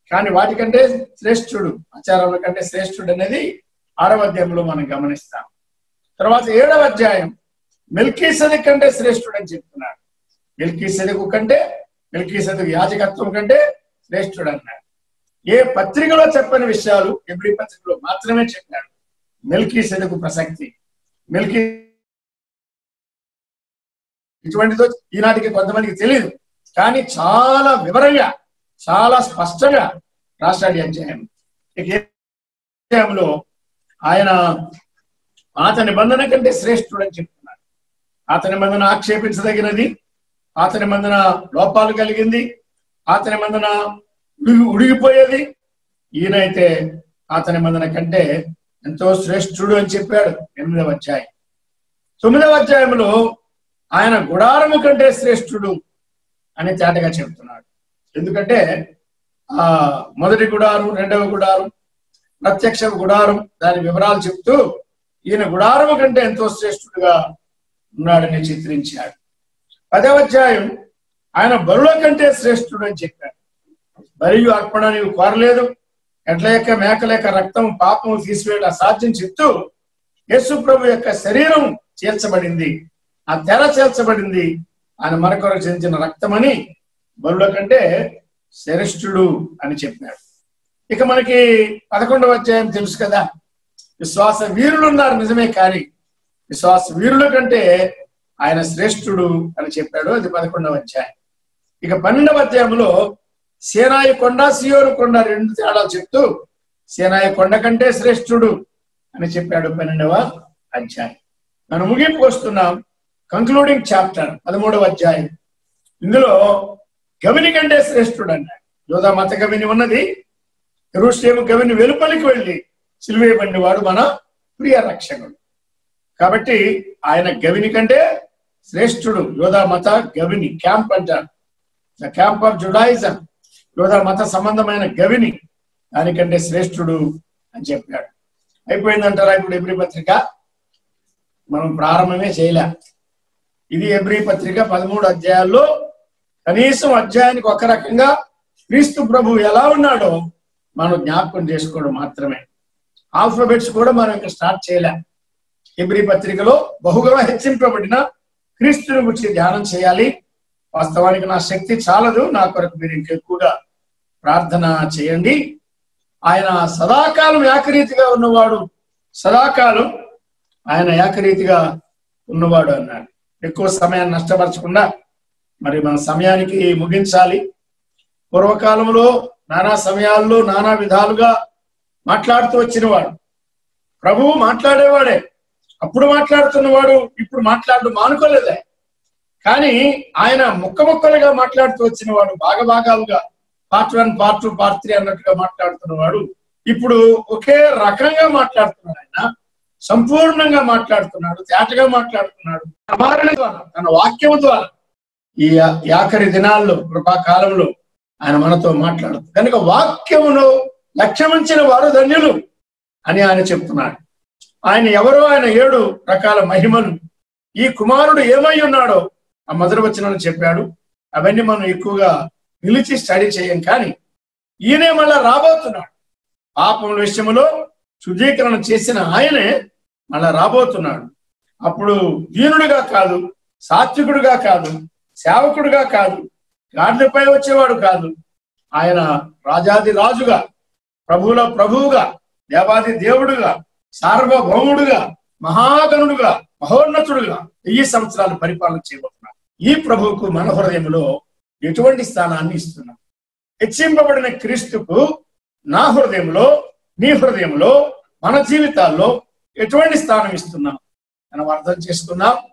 కానీ వాటికంటే శ్రేష్ఠుడు ఆచారాల కంటే శ్రేష్ఠుడు అనేది ఆరవ అధ్యాయంలో మనం గమనిస్తాం తర్వాత ఏడవ అధ్యాయం మిల్కీ సదిక్ కంటే శ్రేష్ఠుడు అని చెప్తున్నాడు మిల్కీ సదుకు కంటే మిల్కీ సదుకు యాజకత్వం కంటే శ్రేష్ఠుడు అన్నాడు ఏ పత్రికలో చెప్పని విషయాలు ఎబ్రి పత్రికలో మాత్రమే చెప్పాడు మిల్కీ సదుకు ప్రసక్తి మిల్కీ ఇటువంటిదో ఈనాటికి కొంతమందికి తెలియదు కానీ చాలా వివరంగా చాలా స్పష్టంగా రాష్ట్రాడి అధ్యాయం ఇక ఏ అధ్యాయంలో ఆయన పాత నిబంధన కంటే శ్రేష్ఠుడు అని చెప్తున్నాడు పాత నిబంధన ఆక్షేపించదగినది పాత నిబంధన లోపాలు కలిగింది పాత నిబంధన ఉడిగి ఉడిగిపోయేది ఈయనైతే పాత నిబంధన కంటే ఎంతో శ్రేష్ఠుడు అని చెప్పాడు ఎనిమిదవ అధ్యాయం తొమ్మిదవ అధ్యాయంలో ఆయన గుడారము కంటే శ్రేష్ఠుడు అని తేటగా చెప్తున్నాడు ఎందుకంటే ఆ మొదటి గుడారం రెండవ గుడారం ప్రత్యక్ష గుడారం దాని వివరాలు చెప్తూ ఈయన గుడారము కంటే ఎంతో శ్రేష్ఠుడుగా ఉన్నాడని చిత్రించాడు పదవ అధ్యాయం ఆయన బరుల కంటే శ్రేష్ఠుడు అని చెప్పాడు బరియు అర్పణ నీవు కోరలేదు ఎట్ల యొక్క మేకల యొక్క రక్తం పాపము తీసివేయడం అసాధ్యం చెప్తూ యేసు ప్రభు యొక్క శరీరం చేర్చబడింది ఆ తెర చేర్చబడింది ఆయన మరొకరు చెందిన రక్తమని బరుల కంటే శ్రేష్ఠుడు అని చెప్పాడు ఇక మనకి పదకొండవ అధ్యాయం తెలుసు కదా విశ్వాస వీరులు ఉన్నారు నిజమే కానీ విశ్వాస వీరుల కంటే ఆయన శ్రేష్ఠుడు అని చెప్పాడు అది పదకొండవ అధ్యాయం ఇక పన్నెండవ అధ్యాయంలో సేనాయి కొండ సియోరు కొండ రెండు తేడాలు చెప్తూ సేనాయి కొండ కంటే శ్రేష్ఠుడు అని చెప్పాడు పన్నెండవ అధ్యాయం మనం ముగింపు వస్తున్నాం కంక్లూడింగ్ చాప్టర్ పదమూడవ అధ్యాయం ఇందులో గవిని కంటే శ్రేష్ఠుడు అన్నాడు యోధా మత గవిని ఉన్నది ఎరుషేము గవిని వెలుపలికి వెళ్ళి సిలువేయబడిన వాడు మన ప్రియ రక్షకుడు కాబట్టి ఆయన గవిని కంటే శ్రేష్ఠుడు యోధా మత గవిని క్యాంప్ అంటారు ద క్యాంప్ ఆఫ్ జుడాయిజం యోధా మత సంబంధమైన గవిని దానికంటే శ్రేష్ఠుడు అని చెప్పాడు అయిపోయిందంటారా ఇప్పుడు ఎబ్రి పత్రిక మనం ప్రారంభమే చేయలే ఇది ఎబ్రి పత్రిక పదమూడు అధ్యాయాల్లో కనీసం అధ్యాయానికి ఒక రకంగా క్రీస్తు ప్రభు ఎలా ఉన్నాడో మనం జ్ఞాపకం చేసుకోవడం మాత్రమే ఆల్ఫాబెట్స్ కూడా మనం ఇంకా స్టార్ట్ చేయలే ఎబ్రి పత్రికలో బహుగా హెచ్చింపబడిన క్రీస్తుని గురించి ధ్యానం చేయాలి వాస్తవానికి నా శక్తి చాలదు నా కొరకు మీరు ఇంకెక్కువగా ప్రార్థన చేయండి ఆయన సదాకాలం ఏకరీతిగా ఉన్నవాడు సదాకాలం ఆయన ఏకరీతిగా ఉన్నవాడు అన్నాడు ఎక్కువ సమయాన్ని నష్టపరచకుండా మరి మన సమయానికి ముగించాలి పూర్వకాలంలో నానా సమయాల్లో నానా విధాలుగా మాట్లాడుతూ వచ్చినవాడు ప్రభువు మాట్లాడేవాడే అప్పుడు మాట్లాడుతున్నవాడు ఇప్పుడు మాట్లాడడం మానుకోలేదే కానీ ఆయన ముక్క ముక్కలుగా మాట్లాడుతూ వచ్చినవాడు భాగ భాగాలుగా part one part two part three అన్నట్టుగా మాట్లాడుతున్నవాడు ఇప్పుడు ఒకే రకంగా మాట్లాడుతున్నాడు ఆయన సంపూర్ణంగా మాట్లాడుతున్నాడు తేటగా మాట్లాడుతున్నాడు ప్రమారణ ద్వారా తన వాక్యం ద్వారా ఈ ఆఖరి దినాల్లో కృపాకాలంలో ఆయన మనతో మాట్లాడుతుంది కనుక వాక్యమును లక్ష్యమించిన వారు ధన్యులు అని ఆయన చెప్తున్నాడు ఆయన ఎవరో ఆయన ఏడు రకాల మహిమలు ఈ కుమారుడు ఏమై ఉన్నాడో ఆ మొదటి వచ్చిన చెప్పాడు అవన్నీ మనం ఎక్కువగా నిలిచి స్టడీ చేయం కానీ ఈయనే మళ్ళా రాబోతున్నాడు పాపముల విషయంలో శుద్ధీకరణ చేసిన ఆయనే మళ్ళా రాబోతున్నాడు అప్పుడు దీనుడిగా కాదు సాత్వికుడుగా కాదు సేవకుడుగా కాదు గాడిదపై వచ్చేవాడు కాదు ఆయన రాజాది రాజుగా ప్రభువుల ప్రభువుగా దేవాది దేవుడుగా సార్వభౌముడుగా మహాగణుడుగా మహోన్నతుడుగా వెయ్యి సంవత్సరాలు పరిపాలన చేయబోతున్నాడు ఈ ప్రభువుకు మన హృదయంలో ఎటువంటి స్థానాన్ని ఇస్తున్నాం హెచ్చింపబడిన క్రీస్తుకు నా హృదయంలో నీ హృదయంలో మన జీవితాల్లో ఎటువంటి స్థానం ఇస్తున్నాం మనం అర్థం చేసుకున్నాం